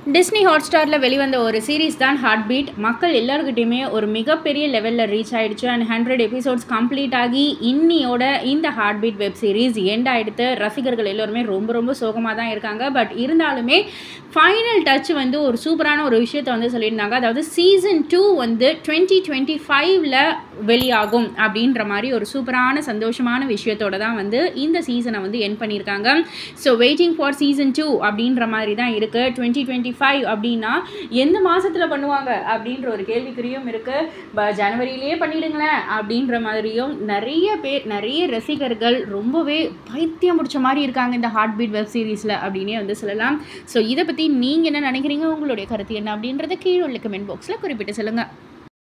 Disney ஹாட்ஸ்டாரில் வெளிவந்த ஒரு series தான் ஹார்ட் பீட் மக்கள் எல்லாருக்கிட்டையுமே ஒரு மிகப்பெரிய லெவலில் ரீச் ஆயிடுச்சு அண்ட் ஹண்ட்ரட் எபிசோட்ஸ் கம்ப்ளீட் ஆகி இன்னியோட இந்த heart beat web series end ஆகிடுத்து ரசிகர்கள் எல்லோருமே ரொம்ப ரொம்ப சோகமாக தான் இருக்காங்க பட் இருந்தாலுமே ஃபைனல் டச் வந்து ஒரு சூப்பரான ஒரு விஷயத்தை வந்து சொல்லியிருந்தாங்க அதாவது சீசன் டூ வந்து டுவெண்ட்டி டுவெண்ட்டி ஃபைவ்ல வெளியாகும் அப்படின்ற மாதிரி ஒரு சூப்பரான சந்தோஷமான விஷயத்தோட தான் வந்து இந்த சீசனை வந்து என் பண்ணியிருக்காங்க so waiting for season two அப்படின்ற மாதிரி தான் இருக்குது டுவெண்ட்டி டுவெண்ட்டி ஃபைவ் அப்படின்னா எந்த மாதத்தில் பண்ணுவாங்க அப்படின்ற ஒரு கேள்விக்குறியும் இருக்குது ப ஜனவரியிலேயே பண்ணிடுங்களேன் அப்படின்ற மாதிரியும் நிறைய பேர் நிறைய ரசிகர்கள் ரொம்பவே பைத்தியம் பிடிச்ச மாதிரி இருக்காங்க இந்த ஹார்ட் பீட் வெப் சீரிஸில் அப்படின்னே வந்து சொல்லலாம் ஸோ இதை பற்றி நீங்கள் என்ன நினைக்கிறீங்க உங்களுடைய கருத்து என்ன அப்படின்றத கீழே உள்ள கமெண்ட் பாக்ஸில் குறிப்பிட்டு சொல்லுங்கள்